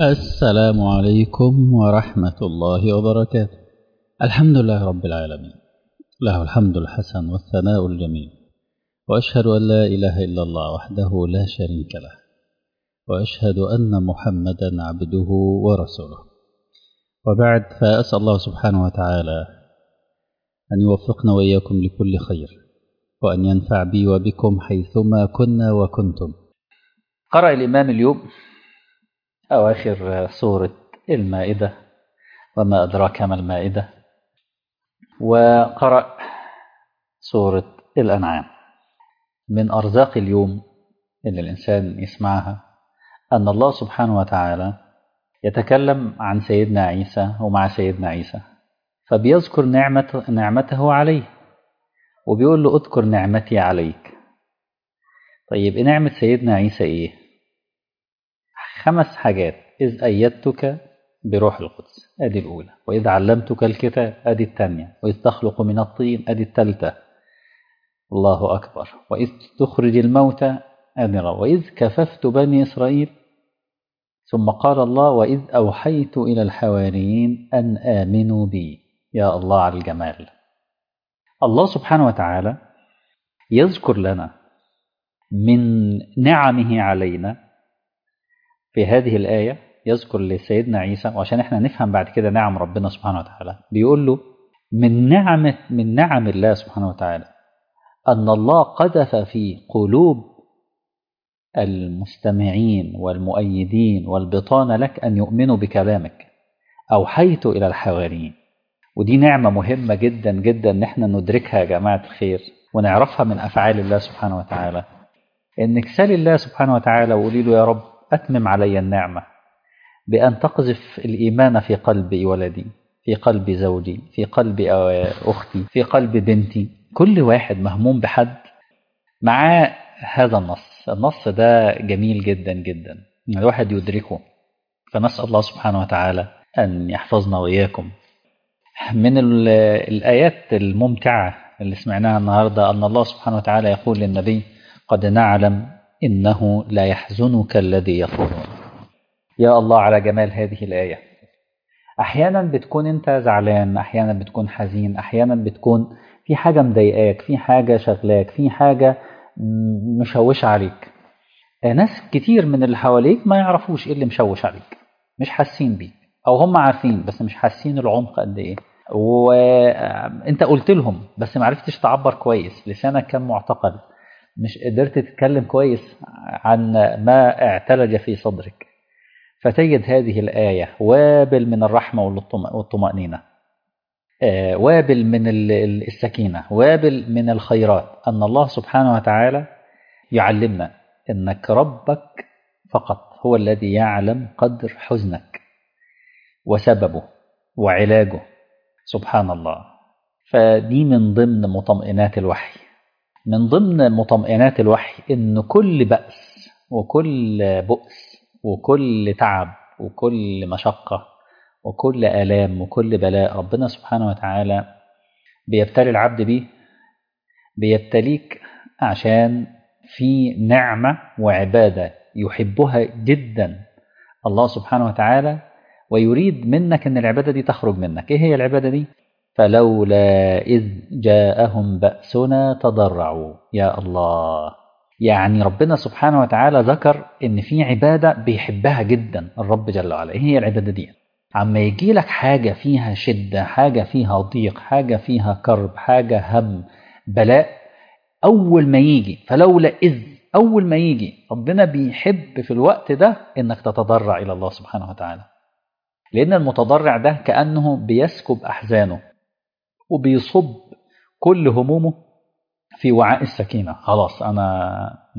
السلام عليكم ورحمة الله وبركاته الحمد لله رب العالمين له الحمد الحسن والثناء الجميل وأشهد أن لا إله إلا الله وحده لا شريك له وأشهد أن محمدا عبده ورسوله وبعد فأسأل الله سبحانه وتعالى أن يوفقنا وإياكم لكل خير وأن ينفع بي وبكم حيثما كنا وكنتم قرأ الإمام اليوم أواخر سورة المائدة وما أدراك ما المائدة وقرأ سورة الأنعام من أرزاق اليوم اللي الإنسان يسمعها أن الله سبحانه وتعالى يتكلم عن سيدنا عيسى ومع سيدنا عيسى فبيذكر نعمة نعمته عليه وبيقول له اذكر نعمتي عليك طيب نعمة سيدنا عيسى إيه خمس حاجات إذ أيدتك بروح القدس أدي الأولى وإذ علمتك الكتاب أدي الثانية وإذ تخلق من الطين أدي الثالثة الله أكبر وإذ تخرج الموتى أدي وإذ كففت بني إسرائيل ثم قال الله وإذ أوحيت إلى الحواريين أن آمنوا بي يا الله على الجمال الله سبحانه وتعالى يذكر لنا من نعمه علينا في هذه الآية يذكر لسيدنا عيسى وعشان احنا نفهم بعد كده نعم ربنا سبحانه وتعالى بيقول له من نعمة من نعم الله سبحانه وتعالى أن الله قذف في قلوب المستمعين والمؤيدين والبطانة لك أن يؤمنوا بكلامك أوحيت إلى الحواريين ودي نعمة مهمة جدا جدا ان احنا ندركها يا جماعة الخير ونعرفها من أفعال الله سبحانه وتعالى انك سال الله سبحانه وتعالى وقولي له يا رب أتمم علي النعمة بأن تقذف الإيمان في قلب ولدي في قلب زوجي في قلب أختي في قلب بنتي كل واحد مهموم بحد مع هذا النص النص ده جميل جدا جدا الواحد يدركه فنسأل الله سبحانه وتعالى أن يحفظنا وإياكم من الآيات الممتعة اللي سمعناها النهاردة أن الله سبحانه وتعالى يقول للنبي قد نعلم إنه لا يحزنك الذي يقولون يا الله على جمال هذه الآية أحيانا بتكون أنت زعلان أحيانا بتكون حزين أحيانا بتكون في حاجة مضايقاك في حاجة شغلاك في حاجة مشوش عليك ناس كتير من اللي حواليك ما يعرفوش إيه اللي مشوش عليك مش حاسين بيك أو هم عارفين بس مش حاسين العمق قد إيه وانت قلت لهم بس ما عرفتش تعبر كويس لسانك كان معتقل مش قدرت تتكلم كويس عن ما اعتلج في صدرك فتجد هذه الآية وابل من الرحمة والطمأنينة وابل من السكينة وابل من الخيرات أن الله سبحانه وتعالى يعلمنا أنك ربك فقط هو الذي يعلم قدر حزنك وسببه وعلاجه سبحان الله فدي من ضمن مطمئنات الوحي من ضمن مطمئنات الوحي ان كل بأس وكل بؤس وكل تعب وكل مشقة وكل آلام وكل بلاء ربنا سبحانه وتعالى بيبتلي العبد بيه بيبتليك عشان في نعمة وعبادة يحبها جدا الله سبحانه وتعالى ويريد منك ان العبادة دي تخرج منك ايه هي العبادة دي فلولا إذ جاءهم بأسنا تضرعوا يا الله يعني ربنا سبحانه وتعالى ذكر إن في عبادة بيحبها جدا الرب جل وعلا إيه هي العبادة دي عما يجي لك حاجة فيها شدة حاجة فيها ضيق حاجة فيها كرب حاجة هم بلاء أول ما يجي فلولا إذ أول ما يجي ربنا بيحب في الوقت ده إنك تتضرع إلى الله سبحانه وتعالى لأن المتضرع ده كأنه بيسكب أحزانه وبيصب كل همومه في وعاء السكينة خلاص أنا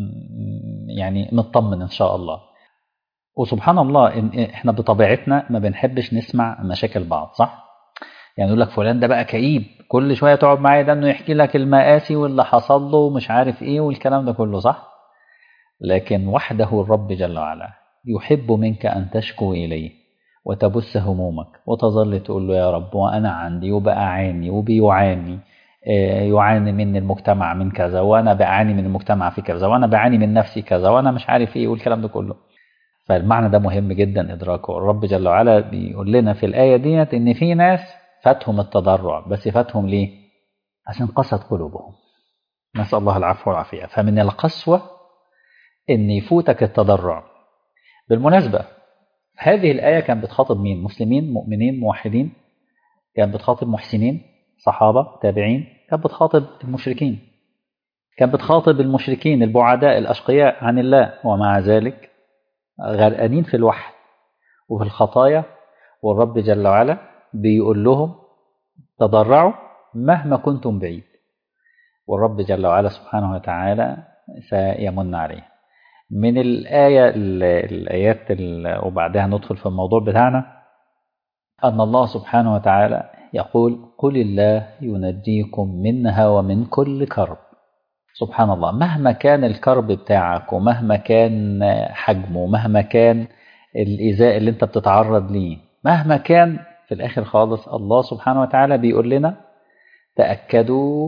يعني مطمن إن شاء الله وسبحان الله إن إحنا بطبيعتنا ما بنحبش نسمع مشاكل بعض صح؟ يعني يقول لك فلان ده بقى كئيب كل شوية تقعد معاه ده إنه يحكي لك المآسي واللي حصل له ومش عارف إيه والكلام ده كله صح؟ لكن وحده الرب جل وعلا يحب منك أن تشكو إليه وتبث همومك وتظل تقول له يا رب وأنا عندي وبقى عاني وبيعاني يعاني من المجتمع من كذا وأنا بعاني من المجتمع في كذا وأنا بعاني من نفسي كذا وأنا مش عارف إيه والكلام ده كله فالمعنى ده مهم جدا إدراكه الرب جل وعلا بيقول لنا في الآية ديت إن في ناس فاتهم التضرع بس فاتهم ليه؟ عشان قست قلوبهم نسأل الله العفو والعافية فمن القسوة إن يفوتك التضرع بالمناسبة هذه الآية كانت بتخاطب مين؟ مسلمين مؤمنين موحدين كانت بتخاطب محسنين صحابة تابعين كانت بتخاطب المشركين كانت بتخاطب المشركين البعداء الأشقياء عن الله ومع ذلك غرقانين في الوحد وفي الخطايا والرب جل وعلا بيقول لهم تضرعوا مهما كنتم بعيد والرب جل وعلا سبحانه وتعالى سيمن عليه من الآية الآيات وبعدها ندخل في الموضوع بتاعنا أن الله سبحانه وتعالى يقول قل الله ينجيكم منها ومن كل كرب سبحان الله مهما كان الكرب بتاعك ومهما كان حجمه مهما كان الإيذاء اللي انت بتتعرض ليه مهما كان في الآخر خالص الله سبحانه وتعالى بيقول لنا تأكدوا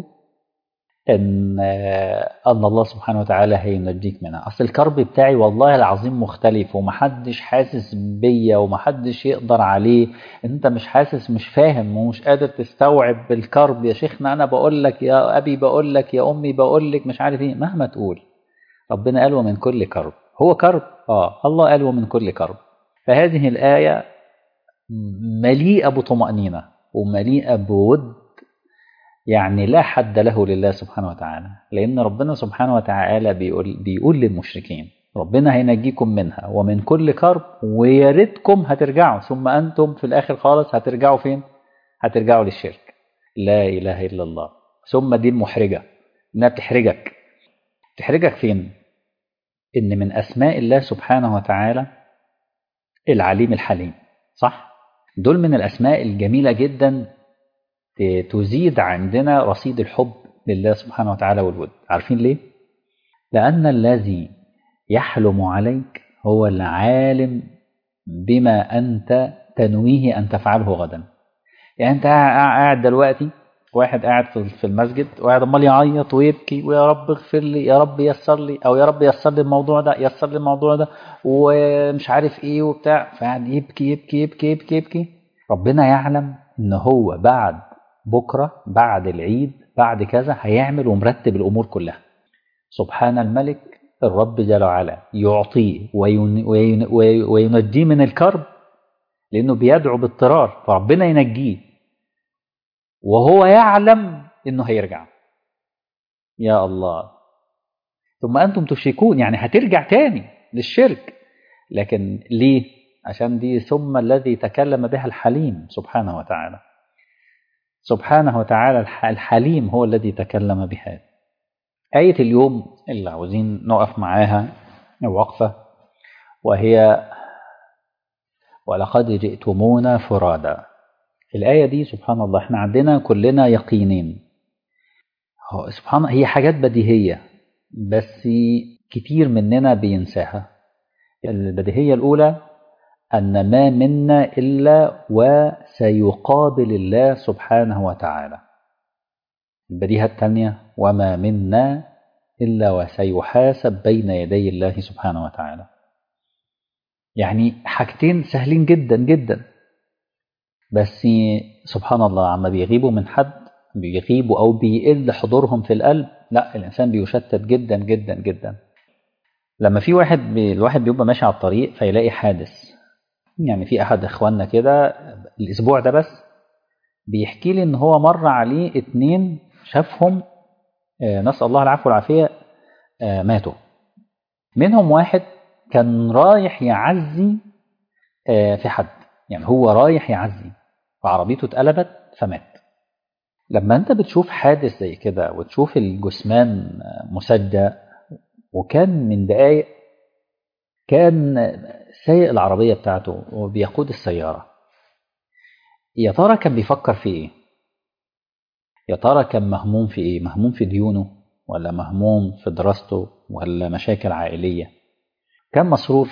ان ان الله سبحانه وتعالى هينجيك منها اصل الكرب بتاعي والله العظيم مختلف ومحدش حاسس بيا ومحدش يقدر عليه انت مش حاسس مش فاهم ومش قادر تستوعب الكرب يا شيخنا انا بقول لك يا ابي بقول لك يا امي بقول لك مش عارف ايه مهما تقول ربنا قال ومن كل كرب هو كرب اه الله قال ومن كل كرب فهذه الايه مليئه بطمانينه ومليئه بود يعني لا حد له لله سبحانه وتعالى لأن ربنا سبحانه وتعالى بيقول, بيقول للمشركين ربنا هينجيكم منها ومن كل كرب ويا ريتكم هترجعوا ثم أنتم في الآخر خالص هترجعوا فين؟ هترجعوا للشرك لا إله إلا الله ثم دي المحرجة إنها بتحرجك تحرجك فين؟ إن من أسماء الله سبحانه وتعالى العليم الحليم صح؟ دول من الأسماء الجميلة جدا تزيد عندنا رصيد الحب لله سبحانه وتعالى والود عارفين ليه؟ لأن الذي يحلم عليك هو العالم بما أنت تنويه أن تفعله غدا يعني أنت قاعد دلوقتي واحد قاعد في المسجد وقاعد امال يعيط ويبكي ويا رب اغفر لي يا رب يسر لي او يا رب يسر لي الموضوع ده يسر لي الموضوع ده ومش عارف ايه وبتاع فقاعد يبكي يبكي يبكي يبكي يبكي ربنا يعلم ان هو بعد بكرة بعد العيد بعد كذا هيعمل ومرتب الأمور كلها سبحان الملك الرب جل وعلا يعطيه وينجيه من الكرب لأنه بيدعو باضطرار فربنا ينجيه وهو يعلم أنه هيرجع يا الله ثم أنتم تشركون يعني هترجع تاني للشرك لكن ليه عشان دي ثم الذي تكلم بها الحليم سبحانه وتعالى سبحانه وتعالى الحليم هو الذي تكلم بها آية اليوم اللي عاوزين نقف معاها وقفة وهي ولقد جئتمونا فرادا الآية دي سبحان الله احنا عندنا كلنا يقينين سبحان هي حاجات بديهية بس كتير مننا بينساها البديهية الأولى أن ما منا إلا وسيقابل الله سبحانه وتعالى البديهة الثانية وما منا إلا وسيحاسب بين يدي الله سبحانه وتعالى يعني حاجتين سهلين جدا جدا بس سبحان الله عما بيغيبوا من حد بيغيبوا أو بيقل حضورهم في القلب لا الإنسان بيشتت جدا جدا جدا لما في واحد بي الواحد بيبقى ماشي على الطريق فيلاقي حادث يعني في احد اخواننا كده الاسبوع ده بس بيحكي لي ان هو مر عليه اتنين شافهم آه نسال الله العفو والعافيه آه ماتوا منهم واحد كان رايح يعزي آه في حد يعني هو رايح يعزي فعربيته اتقلبت فمات لما انت بتشوف حادث زي كده وتشوف الجثمان مسجى وكان من دقايق كان سايق العربية بتاعته وبيقود السيارة يا ترى كان بيفكر في ايه يا ترى كان مهموم في ايه مهموم في ديونه ولا مهموم في دراسته ولا مشاكل عائلية كان مسرور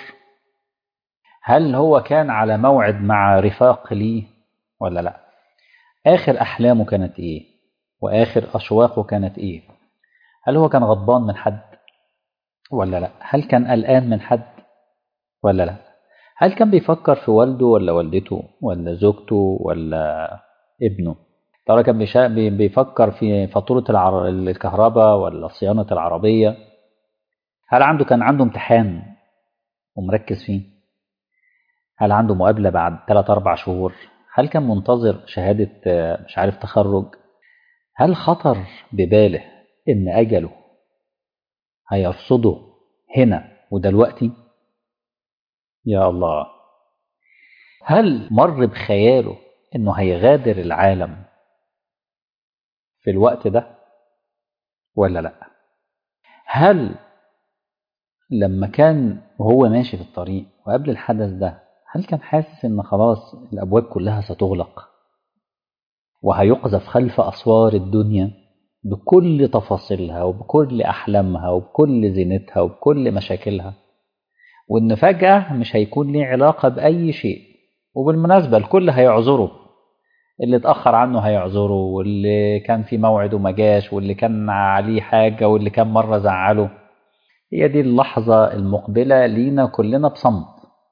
هل هو كان على موعد مع رفاق ليه ولا لا آخر أحلامه كانت إيه وآخر أشواقه كانت إيه هل هو كان غضبان من حد ولا لا هل كان قلقان من حد ولا لا هل كان بيفكر في والده ولا والدته ولا زوجته ولا ابنه ترى كان بيشا... بي- بيفكر في فاتورة العر... الكهرباء ولا صيانة العربية هل عنده كان عنده امتحان ومركز فيه هل عنده مقابلة بعد 3 أربع شهور هل كان منتظر شهادة آه، مش عارف تخرج هل خطر بباله إن أجله هيرصده هنا ودلوقتي يا الله هل مر بخياله إنه هيغادر العالم في الوقت ده ولا لأ هل لما كان وهو ماشي في الطريق وقبل الحدث ده هل كان حاسس ان خلاص الابواب كلها ستغلق وهيقذف خلف اسوار الدنيا بكل تفاصيلها وبكل احلامها وبكل زينتها وبكل مشاكلها وان فجاه مش هيكون ليه علاقه باي شيء وبالمناسبه الكل هيعذره اللي اتاخر عنه هيعذره واللي كان في موعد وما جاش واللي كان عليه حاجه واللي كان مره زعله هي دي اللحظة المقبلة لينا كلنا بصمت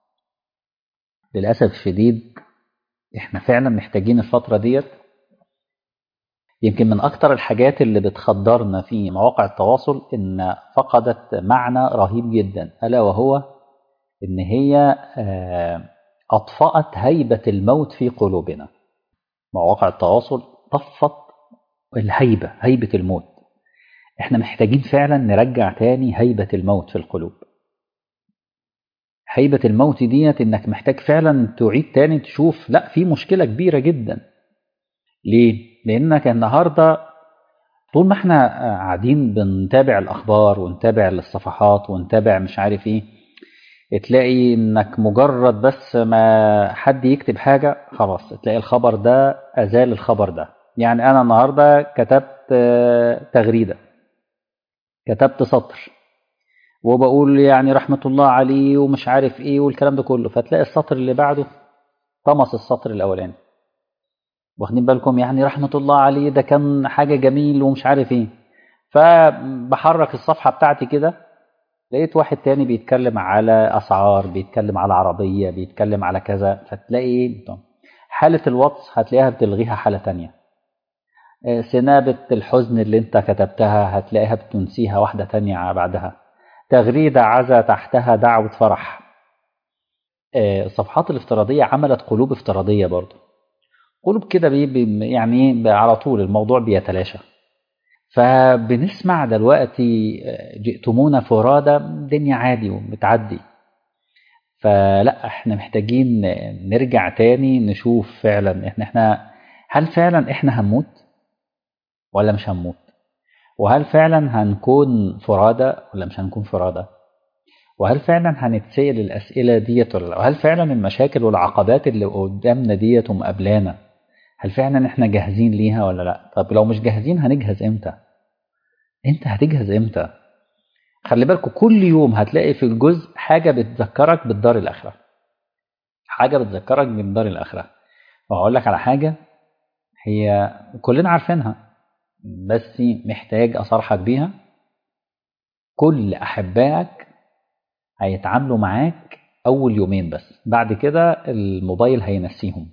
للأسف الشديد احنا فعلا محتاجين الفترة ديت يمكن من أكتر الحاجات اللي بتخدرنا في مواقع التواصل إن فقدت معنى رهيب جدا ألا وهو إن هي آه، أطفأت هيبة الموت في قلوبنا مواقع التواصل طفت الهيبة هيبة الموت احنا محتاجين فعلا نرجع تاني هيبة الموت في القلوب هيبة الموت ديت انك محتاج فعلا تعيد تاني تشوف لا في مشكلة كبيرة جدا ليه؟ لانك النهاردة طول ما احنا قاعدين بنتابع الاخبار ونتابع الصفحات ونتابع مش عارف ايه تلاقي انك مجرد بس ما حد يكتب حاجة خلاص تلاقي الخبر ده ازال الخبر ده يعني انا النهاردة كتبت آه، تغريدة كتبت سطر وبقول يعني رحمة الله عليه ومش عارف ايه والكلام ده كله فتلاقي السطر اللي بعده طمس السطر الاولاني واخدين بالكم يعني رحمة الله عليه ده كان حاجة جميل ومش عارف ايه فبحرك الصفحة بتاعتي كده لقيت واحد تاني بيتكلم على أسعار بيتكلم على عربية بيتكلم على كذا فتلاقي ايه حالة الواتس هتلاقيها بتلغيها حالة تانية آه، سنابة الحزن اللي انت كتبتها هتلاقيها بتنسيها واحدة تانية بعدها تغريدة عزا تحتها دعوة فرح آه، الصفحات الافتراضية عملت قلوب افتراضية برضو قلوب كده بي بي- يعني ايه على طول الموضوع بيتلاشى فبنسمع دلوقتي آه، جئتمونا فرادى الدنيا عادي وبتعدي فلا احنا محتاجين نرجع تاني نشوف فعلا احنا احنا هل فعلا احنا هنموت ولا مش هنموت وهل فعلا هنكون فرادى ولا مش هنكون فرادى وهل فعلا هنتسأل الأسئلة ديت ولا لا وهل فعلا المشاكل والعقبات اللي قدامنا ديت ومقابلانا هل فعلا احنا جاهزين ليها ولا لا طب لو مش جاهزين هنجهز امتى انت هتجهز امتى خلي بالكوا كل يوم هتلاقي في الجزء حاجة بتذكرك بالدار الآخرة حاجة بتذكرك بالدار الآخرة وهقول لك على حاجة هي كلنا عارفينها بس محتاج أصارحك بيها كل أحبائك هيتعاملوا معاك أول يومين بس بعد كده الموبايل هينسيهم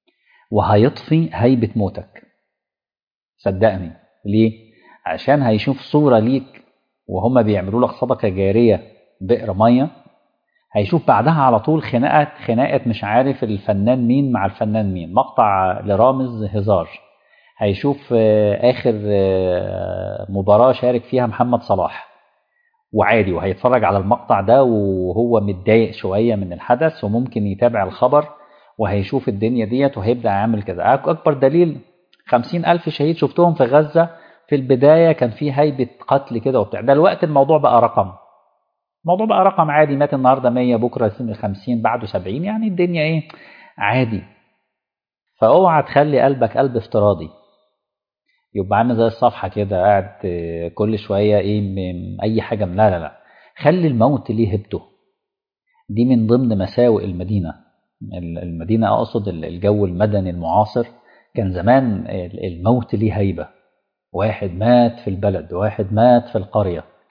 وهيطفي هيبة موتك صدقني ليه؟ عشان هيشوف صورة ليك وهما بيعملوا لك صدقة جارية بئر مية هيشوف بعدها على طول خناقة خناقة مش عارف الفنان مين مع الفنان مين مقطع لرامز هزار هيشوف آه، آخر آه، مباراة شارك فيها محمد صلاح وعادي وهيتفرج على المقطع ده وهو متضايق شوية من الحدث وممكن يتابع الخبر وهيشوف الدنيا ديت وهيبدأ يعمل كده أكبر دليل خمسين ألف شهيد شفتهم في غزة في البداية كان في هيبة قتل كده وبتاع ده الوقت الموضوع بقى رقم الموضوع بقى رقم عادي مات النهاردة 100 بكرة 50 بعده 70 يعني الدنيا ايه عادي فاوعى تخلي قلبك قلب افتراضي يبقى عامل زي الصفحة كده قاعد آه، كل شوية ايه م- اي حاجة من- لا لا لا خلي الموت ليه هبته دي من ضمن مساوئ المدينة ال- المدينة اقصد ال- الجو المدني المعاصر كان زمان ال- الموت ليه هيبة واحد مات في البلد واحد مات في القرية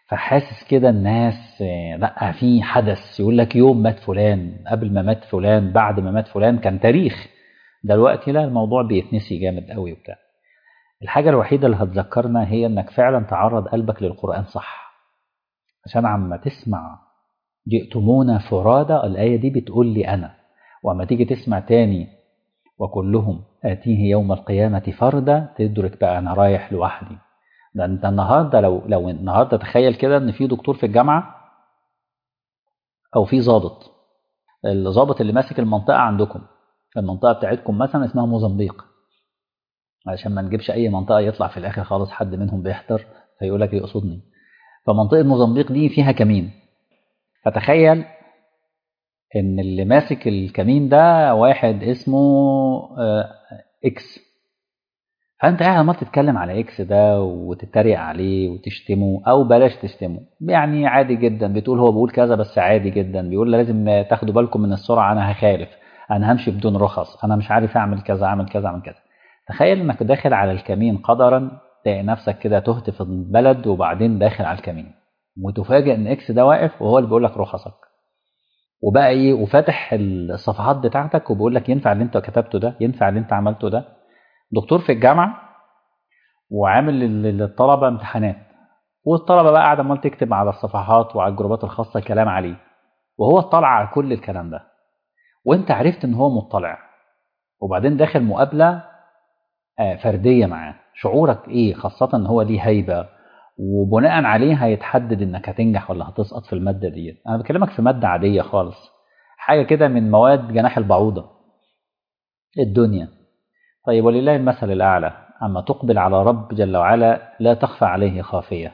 فحاسس كده الناس لا في حدث يقول لك يوم مات فلان قبل ما مات فلان بعد ما مات فلان كان تاريخ دلوقتي لا الموضوع بيتنسي جامد قوي وبتاع الحاجة الوحيدة اللي هتذكرنا هي انك فعلا تعرض قلبك للقرآن صح عشان عما تسمع جئتمونا فرادى الآية دي بتقول لي أنا وأما تيجي تسمع تاني وكلهم آتيه يوم القيامة فردا تدرك بقى أنا رايح لوحدي ده أنت النهاردة لو لو النهاردة تخيل كده إن في دكتور في الجامعة أو في ضابط الضابط اللي ماسك المنطقة عندكم المنطقة بتاعتكم مثلا اسمها موزمبيق علشان ما نجيبش أي منطقة يطلع في الآخر خالص حد منهم بيحضر فيقول لك يقصدني فمنطقة موزمبيق دي فيها كمين فتخيل ان اللي ماسك الكمين ده واحد اسمه اكس فانت قاعد عمال تتكلم على اكس ده وتتريق عليه وتشتمه او بلاش تشتمه يعني عادي جدا بتقول هو بيقول كذا بس عادي جدا بيقول لازم تاخدوا بالكم من السرعه انا هخالف انا همشي بدون رخص انا مش عارف اعمل كذا اعمل كذا اعمل كذا تخيل انك داخل على الكمين قدرا تلاقي نفسك كده تهت في البلد وبعدين داخل على الكمين وتفاجئ ان اكس ده واقف وهو اللي بيقول لك رخصك وبقى ايه وفاتح الصفحات بتاعتك وبيقول لك ينفع اللي انت كتبته ده ينفع اللي انت عملته ده دكتور في الجامعه وعامل للطلبه امتحانات والطلبه بقى قاعده عمال تكتب على الصفحات وعلى الجروبات الخاصه كلام عليه وهو اطلع على كل الكلام ده وانت عرفت ان هو مطلع وبعدين داخل مقابله فرديه معاه شعورك ايه خاصه ان هو ليه هيبه وبناء عليه هيتحدد انك هتنجح ولا هتسقط في الماده دي انا بكلمك في ماده عاديه خالص حاجه كده من مواد جناح البعوضه الدنيا طيب ولله المثل الاعلى اما تقبل على رب جل وعلا لا تخفى عليه خافيه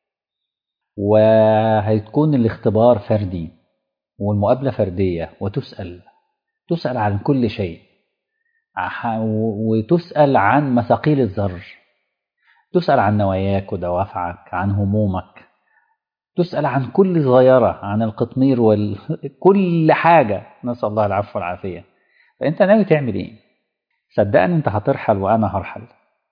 وهتكون الاختبار فردي والمقابله فرديه وتسال تسال عن كل شيء وتسال عن مثاقيل الذر تسأل عن نواياك ودوافعك عن همومك تسأل عن كل صغيرة عن القطمير وال... كل حاجة نسأل الله العفو والعافية فأنت ناوي تعمل إيه؟ صدقني أنت هترحل وأنا هرحل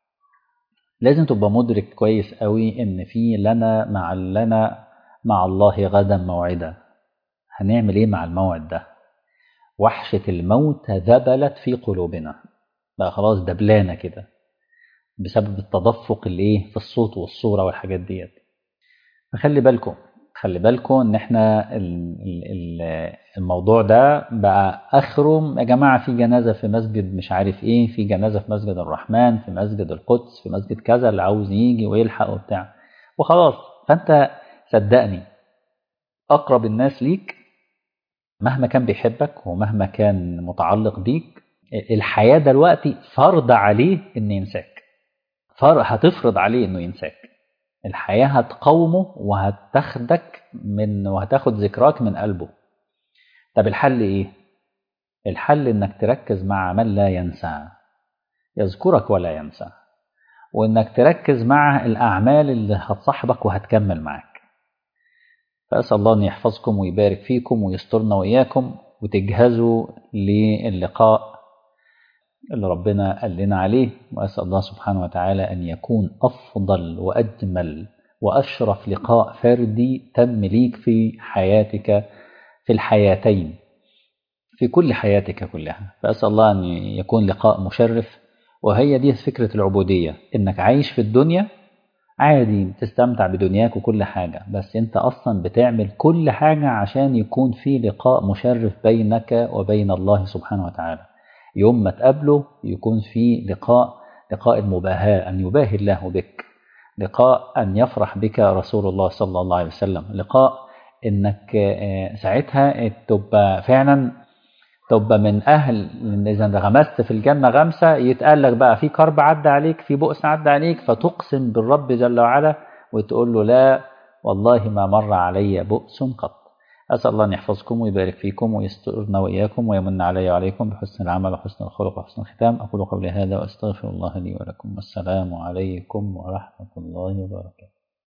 لازم تبقى مدرك كويس قوي إن في لنا مع لنا مع الله غدا موعدا هنعمل إيه مع الموعد ده؟ وحشة الموت ذبلت في قلوبنا بقى خلاص دبلانة كده بسبب التدفق اللي ايه في الصوت والصوره والحاجات ديت فخلي بالكم خلي بالكم ان احنا الموضوع ده بقى اخره يا جماعه في جنازه في مسجد مش عارف ايه في جنازه في مسجد الرحمن في مسجد القدس في مسجد كذا اللي عاوز يجي ويلحق وبتاع وخلاص فانت صدقني اقرب الناس ليك مهما كان بيحبك ومهما كان متعلق بيك الحياه دلوقتي فرض عليه ان ينساك هتفرض عليه انه ينساك الحياة هتقاومه وهتاخدك من وهتاخد ذكراك من قلبه طب الحل ايه الحل انك تركز مع من لا ينسى يذكرك ولا ينسى وانك تركز مع الاعمال اللي هتصاحبك وهتكمل معاك فاسال الله ان يحفظكم ويبارك فيكم ويسترنا واياكم وتجهزوا للقاء اللي ربنا قال لنا عليه وأسأل الله سبحانه وتعالى أن يكون أفضل وأجمل وأشرف لقاء فردي تم ليك في حياتك في الحياتين في كل حياتك كلها فأسأل الله أن يكون لقاء مشرف وهي دي فكرة العبودية إنك عايش في الدنيا عادي تستمتع بدنياك وكل حاجة بس أنت أصلا بتعمل كل حاجة عشان يكون في لقاء مشرف بينك وبين الله سبحانه وتعالى يوم ما تقابله يكون في لقاء لقاء المباهاة أن يباهي الله بك لقاء أن يفرح بك رسول الله صلى الله عليه وسلم لقاء إنك ساعتها تبقى فعلا تبقى من أهل إذا غمست في الجنة غمسة يتقال لك بقى في كرب عدى عليك في بؤس عدى عليك فتقسم بالرب جل وعلا وتقول له لا والله ما مر علي بؤس قط أسأل الله أن يحفظكم ويبارك فيكم ويسترنا وإياكم ويمن علي وعليكم بحسن العمل وحسن الخلق وحسن الختام أقول قولي هذا وأستغفر الله لي ولكم والسلام عليكم ورحمة الله وبركاته